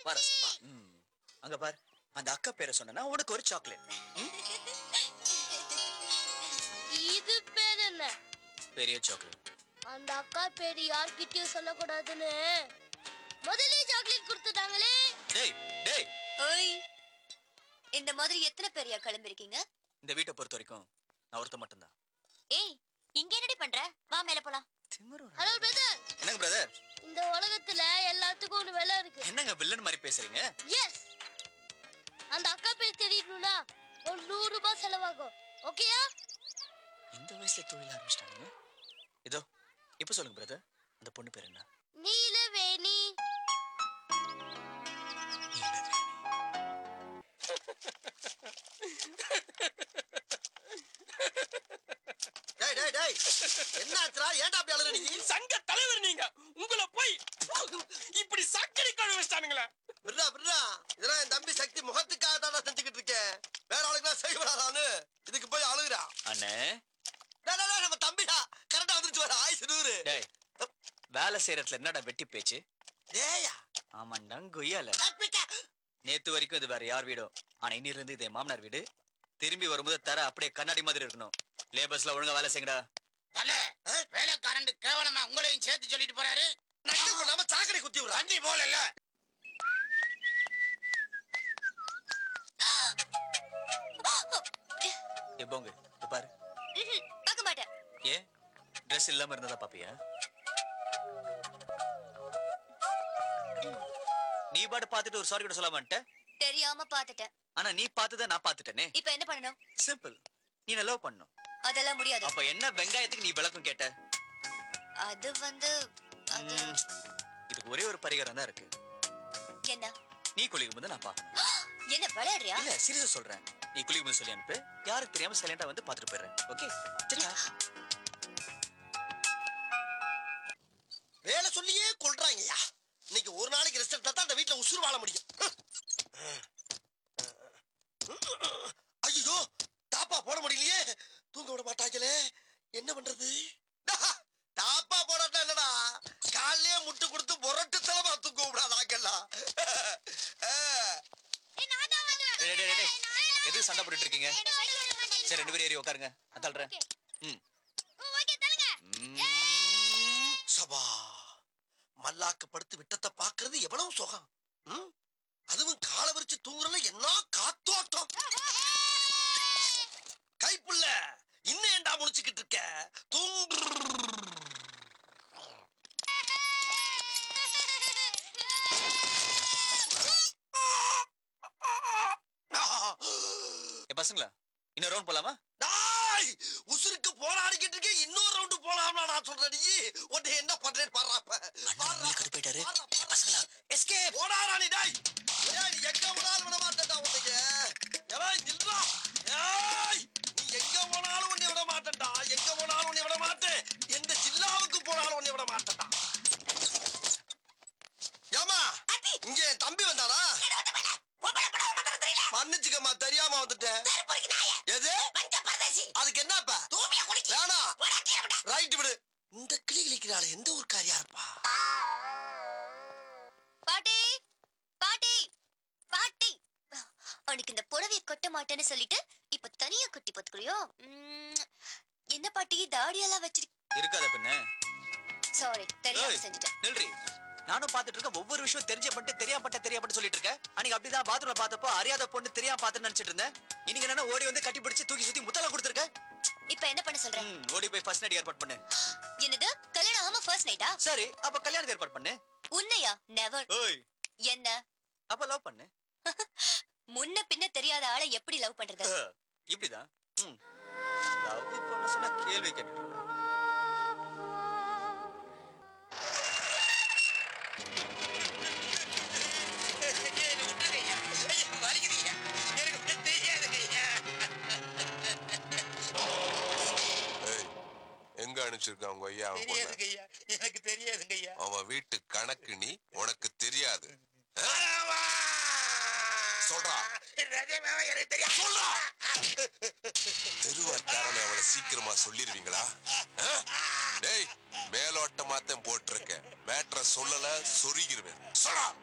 வர அங்க பார் அந்த அக்கா பேரை சொன்னா உனக்கு ஒரு சாக்லேட் இது பேர் என்ன பெரிய சாக்லேட் அந்த அக்கா பேர் யார்கிட்டயும் சொல்லக்கூடாதுன்னு முதல்ல சாக்லேட் கொடுத்துட்டாங்களே டேய் டேய் ஓய் இந்த மாதிரி எத்தனை பேரையா கிளம்பிருக்கீங்க இந்த வீட்டை பொறுத்த வரைக்கும் நான் ஒருத்த மட்டும்தான் ஏய் இங்க என்னடி பண்ற வா மேல போலாம் ஹலோ பிரதர் என்னங்க பிரதர் இந்த உலகத்துல எல்லாத்துக்கும் ஒரு விலை இருக்கு என்னங்க வில்லன் மாதிரி பேசுறீங்க எஸ் அந்த அக்கா பேர் தெரியணும்னா ஒரு நூறு ரூபாய் செலவாகும் ஓகேயா இந்த வயசுல தொழில் ஆரம்பிச்சிட்டாங்க இதோ இப்ப சொல்லுங்க பிரதர் அந்த பொண்ணு பேர் என்ன நீலவேணி டேய் டேய் டேய் என்னாச்சுடா ஏன்டா அப்படி அழுற நீ சங்க தலைவர் நீங்க உங்களை போய் இப்படி சக்கரை கழுவ வச்சிட்டானுங்களே விட்றா விட்றா இதெல்லாம் என் தம்பி சக்தி முகத்துக்காக தான் செஞ்சுக்கிட்டு இருக்கேன் வேற ஆளுக்குலாம் செய்யப்படாதான்னு இதுக்கு போய் அழுகுறா அண்ணே டேய், டேய், டேய், நம்ம தம்பிடா கரெக்டா வந்துருச்சு வர ஆயுசு நூறு டேய் வேலை செய்யறதுல என்னடா வெட்டி பேச்சு டேயா ஆமாண்டா கொய்யால நேத்து வரைக்கும் இது வேற யார் வீடோ ஆனா இன்னில இருந்து இது என் மாமனார் வீடு திரும்பி வரும்போது தர அப்படியே கண்ணாடி மாதிரி இருக்கணும் லேபர்ஸ்ல ஒழுங்கா வேலை செய்யுங்கடா தல வேலைக்காரன் கேவலமா உங்களையும் சேர்த்து சொல்லிட்டு போறாரு நட்டு பண்ணாம சாக்கடை குத்தி விடுறா தண்ணி போல ஏ போங்க இப்ப பாரு ம்ஹும், பார்க்க மாட்டேன் ஏ ட்ரெஸ் இல்லாம இருந்ததா பாப்பியா நீ பாட்டு பார்த்துட்டு ஒரு சாரி கூட சொல்ல மாட்டேன் தெரியாம பாத்துட்டேன் ஆனா நீ பார்த்ததை நான் பார்த்துட்டேனே இப்ப என்ன பண்ணணும் சிம்பிள் நீ என்ன லவ் பண்ணும் அதெல்லாம் முடியாது அப்ப என்ன வெங்காயத்துக்கு நீ விளக்கம் கேட்ட அது வந்து அது ம், இதுக்கு ஒரே ஒரு பரிகாரம் தான் இருக்கு என்ன நீ குளிக்கும் போது நான் பாப்பேன் என்ன விளையாடுறியா இல்ல சீரியஸா சொல்றேன் நீ குளிக்கும் போது சொல்லி அனுப்பு யாருக்கு தெரியாம சைலண்டா வந்து பாத்துட்டு போயிடுறேன் ஓகே சரியா வேலை சொல்லியே கொள்றாங்கய்யா இன்னைக்கு ஒரு நாளைக்கு ரெஸ்ட் எடுத்தா தான் அந்த வீட்டுல உசுறு வாழ முடியும் ஐயோ தாப்பா போட முடியலையே தூங்க விட மாட்டாங்களே என்ன பண்றது தாப்பா போடாட்டா என்னடா காலையே முட்டு கொடுத்து முரட்டு தலமா தூங்க விடாதாங்கல்லாம் டேய், டேய், டேய், டேய். எதுக்கு சண்டை போட்டுட்டு இருக்கீங்க சரி ரெண்டு பேரும் ஏறி உட்காருங்க நான் தள்ளுறேன் ம் ம். சபா மல்லாக்க படுத்து விட்டத்தை பாக்குறது எவ்வளவு சுகம் ம்? அதுவும் காலை விரிச்சு தூங்குறதுல என்ன காத்தோட்டம் கைப்புள்ள இன்னும் ஏன்டா முடிச்சுக்கிட்டு இருக்க தூங்கு ஏ பசங்களா இன்னொரு ரவுண்ட் போலாமா டாய் உசுருக்கு போராடிக்கிட்டு இருக்க இன்னொரு ரவுண்டு போலாம்னா நான் சொல்றேன் நீ உன்னை என்ன பண்றேன்னு பாடுறாப்ப அண்ணன் கடு போயிட்டாரு பசங்களா எஸ்கேப் போடாடா நீ டாய் ஏய் நீ எங்க போனாலும் விட மாட்டேன்டா உன்னைய ஏய் நில்றா ஏய் நீ எங்க போனாலும் உன்னை விட மாட்டேன்டா எங்க போனாலும் உன்னை விட மாட்டேன் எந்த ஜில்லாவுக்கு போனாலும் உன்னை விட மாட்டேன்டா ஏமா இங்க என் தம்பி வந்தானா மன்னிச்சுக்கம்மா தெரியாம வந்துட்டேன் எது அதுக்கு என்னப்பா வேணாம் ரைட் விடு இந்த கிளி கிளிக்கிறாள் எந்த ஊர்க்காரியா இருப்பா பாட்டி பாட்டி பாட்டி அவனுக்கு இந்த புடவைய கொட்ட மாட்டேன்னு சொல்லிட்டு இப்ப தனியா கொட்டி பாத்துக்கிறியோ உம், என்ன பாட்டி தாடியெல்லாம் வச்சிருக்க இருக்காத பின்ன சாரி தெரியாம ஏய். செஞ்சுட்டேன் நில்றி நானும் பாத்துட்டு இருக்கேன் ஒவ்வொரு விஷயம் தெரிஞ்ச பண்ணிட்டு தெரியாம பட்ட தெரியாம சொல்லிட்டு இருக்கேன் அன்னைக்கு அப்படிதான் பாத்ரூம்ல பார்த்தப்போ அறியாத பொண்ணு தெரியாம பார்த்து நினைச்சிட்டு இருந்தேன் இன்னைக்கு என்னன்னா ஓடி வந்து கட்டி பிடிச்சு தூக்கி சுத்தி முத்தலா கொடுத்துருக்க இப்ப என்ன பண்ண சொல்ற ம், ஓடி போய் ஃபர்ஸ்ட் நைட் ஏற்பாடு பண்ணு என்னது கல்யாணம் ஆகாம ஃபர்ஸ்ட் நைட்டா சரி அப்ப கல்யாணத்துக்கு ஏற்பாடு பண்ணு உன்னையா நெவர் ஓய் என்ன அப்ப லவ் பண்ணு முன்ன பின்ன தெரியாத ஆளை எப்படி லவ் பண்றது அஹ், இப்படிதான் ம். லவ் பண்ண சொன்னா கேள்வி கேட்டு ஏய், எங்க அனுப்பிச்சிருக்கான் உங்க ஐயா அவன் பொண்ண தெரியாதுங்கய்யா எனக்கு தெரியாதுங்கய்யா அவன் வீட்டு கணக்கு நீ உனக்கு தெரியாது ஆ? சொல்றா நிஜமாவே எனக்கு தெரியாது சொல்றா தெருவாட்டாரனை அவனை சீக்கிரமா சொல்லிருவீங்களா ஆ? டேய் மேலோட்டமாத்தான் போட்டிருக்கேன் மேட்ரை சொல்லல சொருகிருவேன் சொல்றா